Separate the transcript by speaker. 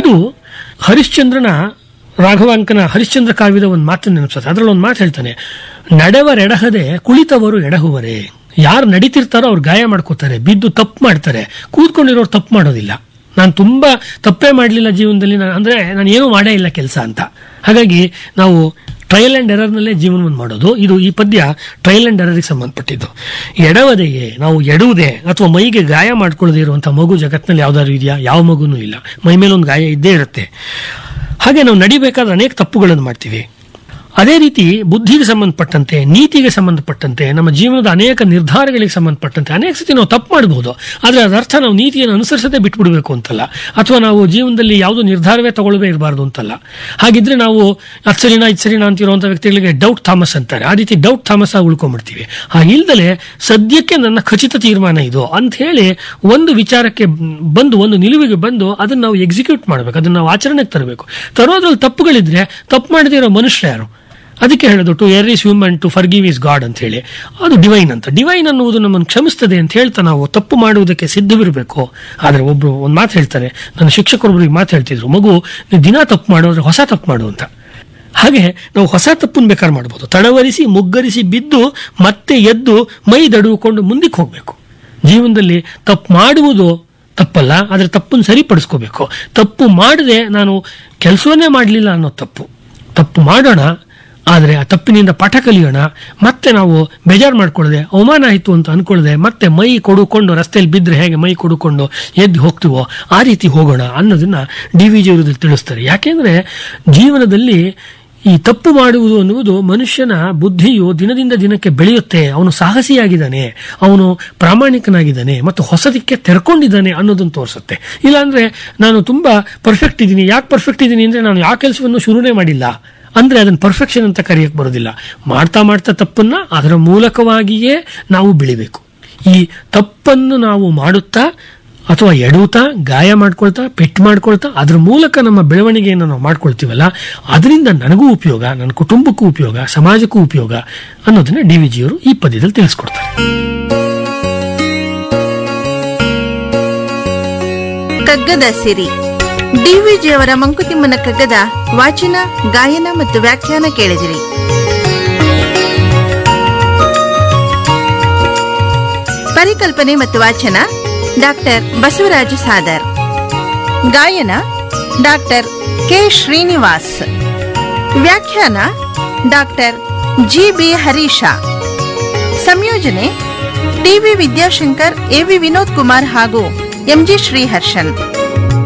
Speaker 1: ಇದು ಹರಿಶ್ಚಂದ್ರನ ರಾಘವಾಂಕನ ಹರಿಶ್ಚಂದ್ರ ಕಾವ್ಯದ ಒಂದು ಮಾತು ನೆನಪಿಸುತ್ತೆ ಅದರಲ್ಲಿ ಒಂದು ಮಾತು ಹೇಳ್ತಾನೆ ನಡೆವರೆಡಹದೆ ಕುಳಿತವರು ಎಡಹುವರೆ ಯಾರು ನಡೀತಿರ್ತಾರೋ ಅವ್ರು ಗಾಯ ಮಾಡ್ಕೋತಾರೆ ಬಿದ್ದು ತಪ್ಪು ಮಾಡ್ತಾರೆ ಕೂತ್ಕೊಂಡಿರೋರು ತಪ್ಪು ಮಾಡೋದಿಲ್ಲ ನಾನು ತುಂಬಾ ತಪ್ಪೇ ಮಾಡಲಿಲ್ಲ ಜೀವನದಲ್ಲಿ ನಾನು ಅಂದ್ರೆ ನಾನು ಏನೂ ಮಾಡೇ ಇಲ್ಲ ಕೆಲಸ ಅಂತ ಹಾಗಾಗಿ ನಾವು ಟ್ರಯಲ್ ಅಂಡ್ ಎರರ್ನಲ್ಲೇ ಜೀವನವನ್ನು ಮಾಡೋದು ಇದು ಈ ಪದ್ಯ ಟ್ರಯಲ್ ಅಂಡ್ ಎರರ್ಗೆ ಸಂಬಂಧಪಟ್ಟಿದ್ದು ಎಡವದೆಯೇ ನಾವು ಎಡುವುದೇ ಅಥವಾ ಮೈಗೆ ಗಾಯ ಮಾಡ್ಕೊಳ್ಳದೆ ಇರುವಂತಹ ಮಗು ಜಗತ್ತಿನಲ್ಲಿ ಯಾವ್ದಾದ್ರು ಇದೆಯಾ ಯಾವ ಮಗುನೂ ಇಲ್ಲ ಮೈ ಮೇಲೆ ಒಂದು ಗಾಯ ಇದ್ದೇ ಇರುತ್ತೆ ಹಾಗೆ ನಾವು ನಡಿಬೇಕಾದ್ರೆ ಅನೇಕ ತಪ್ಪುಗಳನ್ನು ಮಾಡ್ತೀವಿ ಅದೇ ರೀತಿ ಬುದ್ಧಿಗೆ ಸಂಬಂಧಪಟ್ಟಂತೆ ನೀತಿಗೆ ಸಂಬಂಧಪಟ್ಟಂತೆ ನಮ್ಮ ಜೀವನದ ಅನೇಕ ನಿರ್ಧಾರಗಳಿಗೆ ಸಂಬಂಧಪಟ್ಟಂತೆ ಅನೇಕ ಸತಿ ನಾವು ತಪ್ಪು ಮಾಡಬಹುದು ಆದರೆ ಅದರ ಅರ್ಥ ನಾವು ನೀತಿಯನ್ನು ಅನುಸರಿಸದೆ ಬಿಟ್ಬಿಡಬೇಕು ಅಂತಲ್ಲ ಅಥವಾ ನಾವು ಜೀವನದಲ್ಲಿ ಯಾವುದೋ ನಿರ್ಧಾರವೇ ತಗೊಳ್ಳದೇ ಇರಬಾರ್ದು ಅಂತಲ್ಲ ಹಾಗಿದ್ರೆ ನಾವು ಅದು ಸರಿನಾ ಇದು ಸರಿನಾ ಅಂತಿರುವಂಥ ವ್ಯಕ್ತಿಗಳಿಗೆ ಡೌಟ್ ಥಾಮಸ್ ಅಂತಾರೆ ಆ ರೀತಿ ಡೌಟ್ ಥಾಮಸ್ ಆಗಿ ಉಳ್ಕೊಂಡ್ಬಿಡ್ತೀವಿ ಹಾಗಿಲ್ದಲೆ ಸದ್ಯಕ್ಕೆ ನನ್ನ ಖಚಿತ ತೀರ್ಮಾನ ಇದು ಅಂತ ಹೇಳಿ ಒಂದು ವಿಚಾರಕ್ಕೆ ಬಂದು ಒಂದು ನಿಲುವಿಗೆ ಬಂದು ಅದನ್ನ ನಾವು ಎಕ್ಸಿಕ್ಯೂಟ್ ಮಾಡಬೇಕು ಅದನ್ನ ನಾವು ಆಚರಣೆಗೆ ತರಬೇಕು ತರೋದ್ರಲ್ಲಿ ತಪ್ಪುಗಳಿದ್ರೆ ತಪ್ಪು ಮಾಡದೇ ಇರೋ ಮನುಷ್ಯ ಯಾರು ಅದಕ್ಕೆ ಹೇಳೋದು to err is human to forgive is God ಅಂತ ಹೇಳಿ ಅದು ಡಿವೈನ್ ಅಂತ ಡಿವೈನ್ ಅನ್ನುವುದು ನಮ್ಮನ್ನು ಕ್ಷಮಿಸ್ತದೆ ಅಂತ ಹೇಳ್ತಾ ನಾವು ತಪ್ಪು ಮಾಡುವುದಕ್ಕೆ ಸಿದ್ಧವಿರಬೇಕು ಆದರೆ ಒಬ್ರು ಒಂದು ಮಾತು ಹೇಳ್ತಾರೆ ನನ್ನ ಶಿಕ್ಷಕರೊಬ್ರು ಮಾತು ಹೇಳ್ತಿದ್ರು ಮಗು ನೀವು ದಿನ ತಪ್ಪು ಮಾಡೋದ್ರೆ ಹೊಸ ತಪ್ಪು ಮಾಡು ಅಂತ ಹಾಗೆ ನಾವು ಹೊಸ ತಪ್ಪನ್ನು ಬೇಕಾದ್ರೆ ಮಾಡ್ಬೋದು ತಡವರಿಸಿ ಮುಗ್ಗರಿಸಿ ಬಿದ್ದು ಮತ್ತೆ ಎದ್ದು ಮೈ ದಡುಕೊಂಡು ಮುಂದಕ್ಕೆ ಹೋಗಬೇಕು ಜೀವನದಲ್ಲಿ ತಪ್ಪು ಮಾಡುವುದು ತಪ್ಪಲ್ಲ ಆದರೆ ತಪ್ಪನ್ನು ಸರಿಪಡಿಸ್ಕೋಬೇಕು ತಪ್ಪು ಮಾಡದೆ ನಾನು ಕೆಲಸವನ್ನೇ ಮಾಡಲಿಲ್ಲ ಅನ್ನೋ ತಪ್ಪು ತಪ್ಪು ಮಾಡೋಣ ಆದರೆ ಆ ತಪ್ಪಿನಿಂದ ಪಾಠ ಕಲಿಯೋಣ ಮತ್ತೆ ನಾವು ಬೇಜಾರು ಮಾಡ್ಕೊಳ್ಳದೆ ಅವಮಾನ ಆಯಿತು ಅಂತ ಅನ್ಕೊಳ್ಳದೆ ಮತ್ತೆ ಮೈ ಕೊಡುಕೊಂಡು ರಸ್ತೆಯಲ್ಲಿ ಬಿದ್ದರೆ ಹೇಗೆ ಮೈ ಕೊಡುಕೊಂಡು ಎದ್ದು ಹೋಗ್ತೀವೋ ಆ ರೀತಿ ಹೋಗೋಣ ಅನ್ನೋದನ್ನ ಡಿ ವಿ ಜಿಯವರದಲ್ಲಿ ತಿಳಿಸ್ತಾರೆ ಯಾಕೆಂದ್ರೆ ಜೀವನದಲ್ಲಿ ಈ ತಪ್ಪು ಮಾಡುವುದು ಅನ್ನುವುದು ಮನುಷ್ಯನ ಬುದ್ಧಿಯು ದಿನದಿಂದ ದಿನಕ್ಕೆ ಬೆಳೆಯುತ್ತೆ ಅವನು ಸಾಹಸಿಯಾಗಿದ್ದಾನೆ ಅವನು ಪ್ರಾಮಾಣಿಕನಾಗಿದ್ದಾನೆ ಮತ್ತು ಹೊಸದಕ್ಕೆ ತೆರ್ಕೊಂಡಿದ್ದಾನೆ ಅನ್ನೋದನ್ನು ತೋರಿಸುತ್ತೆ ಇಲ್ಲಾಂದ್ರೆ ನಾನು ತುಂಬಾ ಪರ್ಫೆಕ್ಟ್ ಇದ್ದೀನಿ ಯಾಕೆ ಪರ್ಫೆಕ್ಟ್ ಇದ್ದೀನಿ ಅಂದ್ರೆ ನಾನು ಯಾವ ಕೆಲಸವನ್ನು ಶುರುನೇ ಮಾಡಿಲ್ಲ ಅಂದ್ರೆ ಅದನ್ನ ಪರ್ಫೆಕ್ಷನ್ ಅಂತ ಕರೆಯಕ್ಕೆ ಬರೋದಿಲ್ಲ ಮಾಡ್ತಾ ಮಾಡ್ತಾ ತಪ್ಪನ್ನ ಅದರ ಮೂಲಕವಾಗಿಯೇ ನಾವು ಬೆಳಿಬೇಕು ಈ ತಪ್ಪನ್ನು ನಾವು ಮಾಡುತ್ತಾ ಅಥವಾ ಎಡುತ್ತಾ ಗಾಯ ಮಾಡ್ಕೊಳ್ತಾ ಪೆಟ್ಟು ಮಾಡ್ಕೊಳ್ತಾ ಅದ್ರ ಮೂಲಕ ನಮ್ಮ ಬೆಳವಣಿಗೆಯನ್ನು ನಾವು ಮಾಡ್ಕೊಳ್ತೀವಲ್ಲ ಅದರಿಂದ ನನಗೂ ಉಪಯೋಗ ನನ್ನ ಕುಟುಂಬಕ್ಕೂ ಉಪಯೋಗ ಸಮಾಜಕ್ಕೂ ಉಪಯೋಗ ಅನ್ನೋದನ್ನ ಡಿ ವಿ ಜಿಯವರು ಈ ಪದ್ಯದಲ್ಲಿ ತಿಳಿಸ್ಕೊಡ್ತಾರೆ
Speaker 2: ಕಗ್ಗದ ಸಿರಿ ಡಿವಿಜಿಯವರ ಮಂಕುತಿಮ್ಮನ ಕಗ್ಗದ ವಾಚನ ಗಾಯನ ಮತ್ತು ವ್ಯಾಖ್ಯಾನ ಕೇಳಿದಿರಿ ಪರಿಕಲ್ಪನೆ ಮತ್ತು ವಾಚನ ಡಾಕ್ಟರ್ ಬಸವರಾಜ ಸಾದರ್ ಗಾಯನ ಡಾಕ್ಟರ್ ಕೆ ಶ್ರೀನಿವಾಸ್ ವ್ಯಾಖ್ಯಾನ ಡಾಕ್ಟರ್ ಜಿ ಬಿ ಹರೀಶ ಸಂಯೋಜನೆ ಟಿವಿ ವಿದ್ಯಾಶಂಕರ್ ಎವಿ ವಿನೋದ್ ಕುಮಾರ್ ಹಾಗೂ ಎಂಜಿ ಶ್ರೀಹರ್ಷನ್